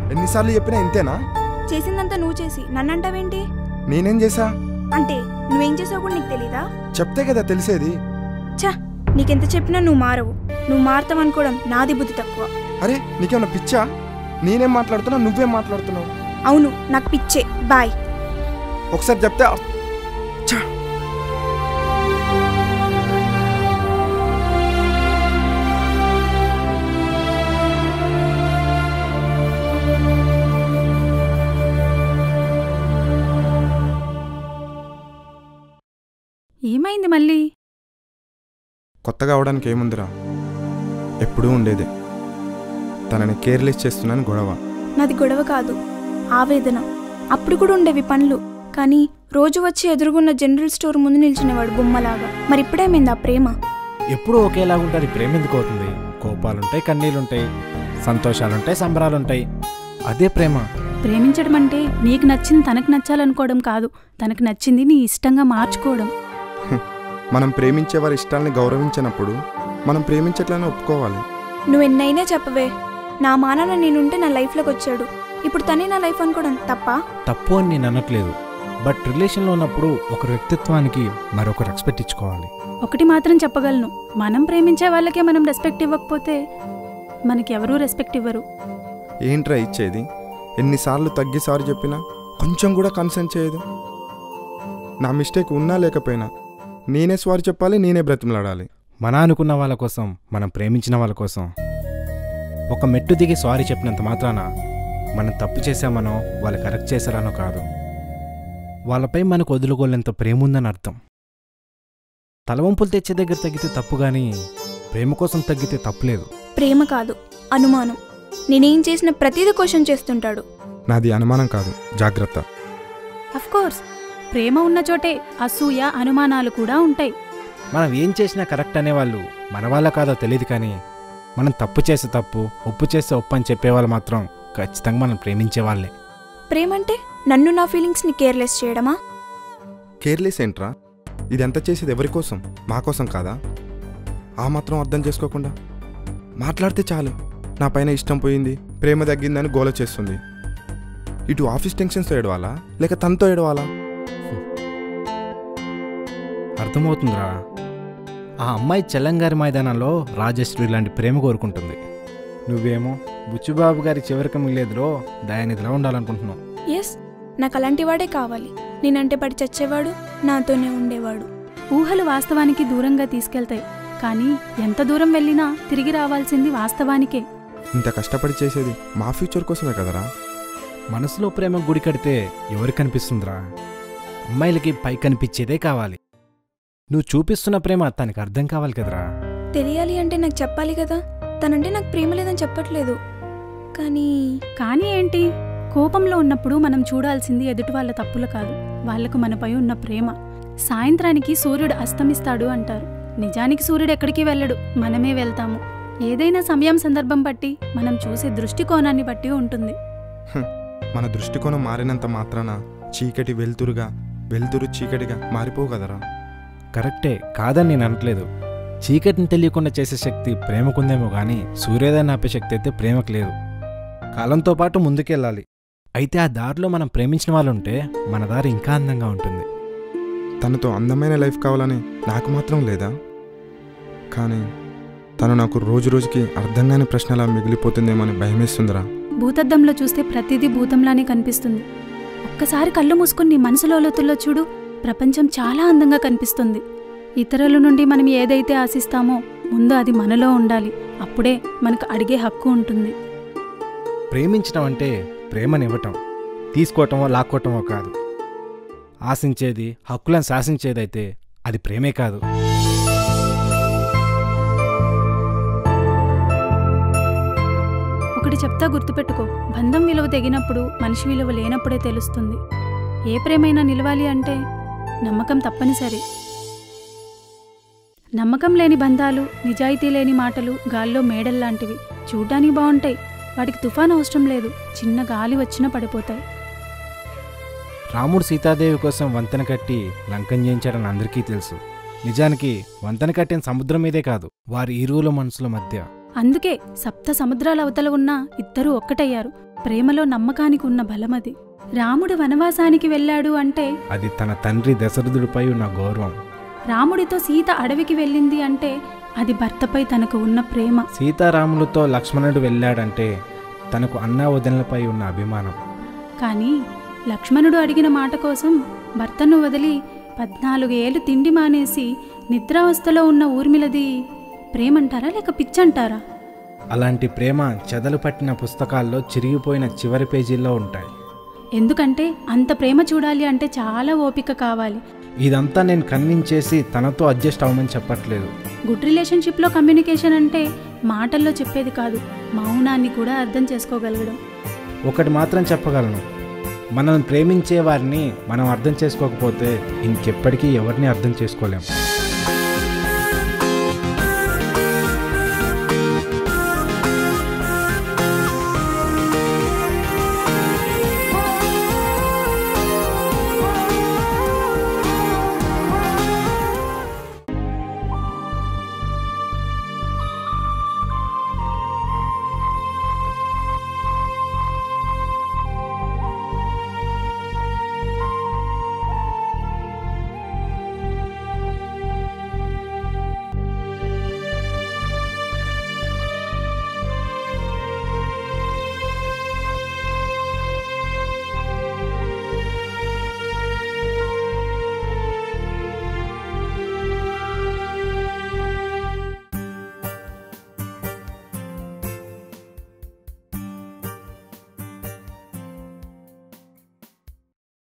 ఎన్నిసార్లు చెప్పినా ఇంతేనా చేసిందంతా నువ్వు చేసి నన్నంటావేంటి నేనేం చేశా అంటే నువ్వేం చేసావు కూడా నీకు తెలీదా చెప్తే కదా తెలిసేది ఛ నీకెంత చెప్పినా నువ్వు మారవు నువ్వు మారతావు అనుకోవడం నాది బుద్ధి తక్కువ అరే నీకేమన్నా పిచ్చా నేనేం మాట్లాడుతున్నా నువ్వేం మాట్లాడుతున్నావు అవును నాకు పిచ్చే బాయ్ ఒకసారి చెప్తే అర్- ఛ! ఏమైంది మళ్ళీ కొత్తగా అవడానికి ఏముందిరా ఎప్పుడూ ఉండేదే తనని కేర్లెస్ చేస్తున్నాను గొడవ నాది గొడవ కాదు ఆవేదన అప్పుడు కూడా ఉండేవి పనులు కానీ రోజు వచ్చి ఎదురుగున్న జనరల్ స్టోర్ ముందు నిల్చునేవాడు బొమ్మలాగా మరి ఇప్పుడేమైంది ఆ ప్రేమ ఎప్పుడూ ఒకేలాగా ఉంటుంది ప్రేమ ఎందుకు అవుతుంది కోపాలుంటాయి కన్నీళ్ళుంటాయి సంతోషాలుంటాయి సంబరాలుంటాయి అదే ప్రేమ ప్రేమించడం అంటే నీకు నచ్చింది తనకు నచ్చాలనుకోవడం కాదు తనకు నచ్చింది నీ ఇష్టంగా మార్చుకోవడం మనం ప్రేమించే వారి ఇష్టాలని గౌరవించినప్పుడు మనం ప్రేమించట్లని ఒప్పుకోవాలి నువ్వు ఎన్నైనా చెప్పవే నా మానాన నేనుంటే నా లైఫ్లోకి వచ్చాడు ఇప్పుడు తనే నా లైఫ్ అనుకోవడం తప్ప తప్పు అని నేను అనట్లేదు బట్ రిలేషన్లో ఉన్నప్పుడు ఒకరి వ్యక్తిత్వానికి మరొక రెస్పెక్ట్ ఇచ్చుకోవాలి ఒకటి మాత్రం చెప్పగలను మనం ప్రేమించే వాళ్ళకే మనం రెస్పెక్ట్ ఇవ్వకపోతే మనకి ఎవరూ రెస్పెక్ట్ ఇవ్వరు ఏంట్రా ఇచ్చేది ఎన్నిసార్లు తగ్గి సారి చెప్పినా కొంచెం కూడా కన్సర్న్ చేయదు నా మిస్టేక్ ఉన్నా లేకపోయినా నేనే సారీ చెప్పాలి నేనే బ్రతిమలాడాలి మన అనుకున్న వాళ్ళ కోసం మనం ప్రేమించిన వాళ్ళ కోసం ఒక మెట్టు దిగి సారీ చెప్పినంత మాత్రాన మనం తప్పు చేశామనో వాళ్ళు కరెక్ట్ చేశారనో కాదు వాళ్ళపై మనకు వదులుకోలేంత ప్రేమ ఉందని అర్థం తలవంపులు తెచ్చే దగ్గర తగ్గితే తప్పు కానీ ప్రేమ కోసం తగ్గితే తప్పులేదు ప్రేమ కాదు అనుమానం నేనేం చేసిన ప్రతిదీ క్వశ్చన్ చేస్తుంటాడు నాది అనుమానం కాదు జాగ్రత్త కోర్స్ ప్రేమ ఉన్న చోటే అసూయ అనుమానాలు కూడా ఉంటాయి మనం ఏం చేసినా కరెక్ట్ అనేవాళ్ళు మన వాళ్ళ కాదో తెలియదు కానీ మనం తప్పు చేస్తే తప్పు ఒప్పు చేస్తే ఒప్పు అని చెప్పేవాళ్ళు మాత్రం ఖచ్చితంగా మనం ప్రేమించే వాళ్ళే ప్రేమ అంటే నన్ను నా ఫీలింగ్స్ని కేర్లెస్ చేయడమా కేర్లెస్ ఏంట్రా ఇదంతా చేసేది ఎవరి కోసం మా కోసం కాదా ఆ మాత్రం అర్థం చేసుకోకుండా మాట్లాడితే చాలు నా పైన ఇష్టం పోయింది ప్రేమ తగ్గిందని గోల చేస్తుంది ఇటు ఆఫీస్ టెన్షన్స్తో ఏడవాలా లేక తనతో ఏడవాలా అర్థమవుతుందిరా ఆ అమ్మాయి చెల్లంగారి మైదానంలో రాజశ్రీ లాంటి ప్రేమ కోరుకుంటుంది నువ్వేమో బుచ్చుబాబు గారి చివరికి మిగిలేదులో దయానిధిలా ఉండాలనుకుంటున్నావు ఎస్ నాకు అలాంటి వాడే కావాలి నేనంటే పడి చచ్చేవాడు నాతోనే ఉండేవాడు ఊహలు వాస్తవానికి దూరంగా తీసుకెళ్తాయి కానీ ఎంత దూరం వెళ్ళినా తిరిగి రావాల్సింది వాస్తవానికే ఇంత కష్టపడి చేసేది మా ఫ్యూచర్ కోసమే కదరా మనసులో ప్రేమ గుడి కడితే ఎవరికి కనిపిస్తుందిరా అమ్మాయిలకి పై కనిపించేదే కావాలి నువ్వు చూపిస్తున్న ప్రేమ తనకి అర్థం కావాలి కదరా తెలియాలి అంటే నాకు చెప్పాలి కదా తనంటే నాకు ప్రేమ లేదని చెప్పట్లేదు కానీ కానీ ఏంటి కోపంలో ఉన్నప్పుడు మనం చూడాల్సింది ఎదుటి వాళ్ళ తప్పులు కాదు వాళ్లకు మనపై ఉన్న ప్రేమ సాయంత్రానికి సూర్యుడు అస్తమిస్తాడు అంటారు నిజానికి సూర్యుడు ఎక్కడికి వెళ్ళడు మనమే వెళ్తాము ఏదైనా సమయం సందర్భం బట్టి మనం చూసే దృష్టికోణాన్ని బట్టి ఉంటుంది మన దృష్టికోణం మారినంత మాత్రాన చీకటి వెలుతురుగా వెలుతురు చీకటిగా మారిపోవు కదరా కరెక్టే కాదని నేను అనట్లేదు చీకటిని తెలియకుండా చేసే శక్తి ప్రేమకుందేమో కానీ సూర్యోదయాన్ని ఆపే శక్తి అయితే ప్రేమకు లేదు కాలంతో పాటు ముందుకెళ్ళాలి అయితే ఆ దారిలో మనం ప్రేమించిన వాళ్ళు ఉంటే మన దారి ఇంకా అందంగా ఉంటుంది తనతో అందమైన లైఫ్ కావాలని నాకు మాత్రం లేదా కానీ తను నాకు రోజు రోజుకి అర్థం కాని ప్రశ్నలా మిగిలిపోతుందేమో అని భయమేస్తుందిరా భూతద్దంలో చూస్తే ప్రతిదీ భూతంలానే కనిపిస్తుంది ఒక్కసారి కళ్ళు మూసుకుని నీ మనసులో లోతుల్లో చూడు ప్రపంచం చాలా అందంగా కనిపిస్తుంది ఇతరుల నుండి మనం ఏదైతే ఆశిస్తామో ముందు అది మనలో ఉండాలి అప్పుడే మనకు అడిగే హక్కు ఉంటుంది ప్రేమించడం అంటే ప్రేమనివ్వటం తీసుకోవటమో లాక్కోవటమో కాదు ఆశించేది హక్కులను శాసించేదైతే అది ప్రేమే కాదు ఒకటి చెప్తా గుర్తుపెట్టుకో బంధం విలువ తెగినప్పుడు మనిషి విలువ లేనప్పుడే తెలుస్తుంది ఏ ప్రేమైనా నిలవాలి అంటే నమ్మకం తప్పనిసరి నమ్మకం లేని బంధాలు నిజాయితీ లేని మాటలు గాల్లో మేడల్లాంటివి చూడ్డానికి బాగుంటాయి వాటికి తుఫాన్ అవసరం లేదు చిన్న గాలి వచ్చినా పడిపోతాయి రాముడు సీతాదేవి కోసం వంతెన కట్టి లంకం చేయించాడని అందరికీ తెలుసు నిజానికి వంతెన కట్టిన సముద్రం మీదే కాదు వారి ఇరువుల మనసుల మధ్య అందుకే సప్త సముద్రాల అవతల ఉన్న ఇద్దరూ ఒక్కటయ్యారు ప్రేమలో నమ్మకానికి ఉన్న బలమది రాముడు వనవాసానికి వెళ్ళాడు అంటే అది తన తండ్రి దశరథుడిపై ఉన్న గౌరవం రాముడితో సీత అడవికి వెళ్ళింది అంటే అది భర్తపై తనకు ఉన్న ప్రేమ సీతారాములతో లక్ష్మణుడు వెళ్ళాడంటే తనకు అన్నా వదినలపై ఉన్న అభిమానం కానీ లక్ష్మణుడు అడిగిన మాట కోసం భర్తను వదిలి పద్నాలుగు ఏళ్ళు తిండి మానేసి నిద్రావస్థలో ఉన్న ఊర్మిళది ప్రేమంటారా లేక పిచ్చంటారా అలాంటి ప్రేమ చెదలు పట్టిన పుస్తకాల్లో చిరిగిపోయిన చివరి పేజీల్లో ఉంటాయి ఎందుకంటే అంత ప్రేమ చూడాలి అంటే చాలా ఓపిక కావాలి ఇదంతా నేను కన్విన్స్ తనతో అడ్జస్ట్ అవ్వమని చెప్పట్లేదు గుడ్ రిలేషన్షిప్లో కమ్యూనికేషన్ అంటే మాటల్లో చెప్పేది కాదు మౌనాన్ని కూడా అర్థం చేసుకోగలగడం ఒకటి మాత్రం చెప్పగలను మనల్ని ప్రేమించే వారిని మనం అర్థం చేసుకోకపోతే ఇంకెప్పటికీ ఎవరిని అర్థం చేసుకోలేం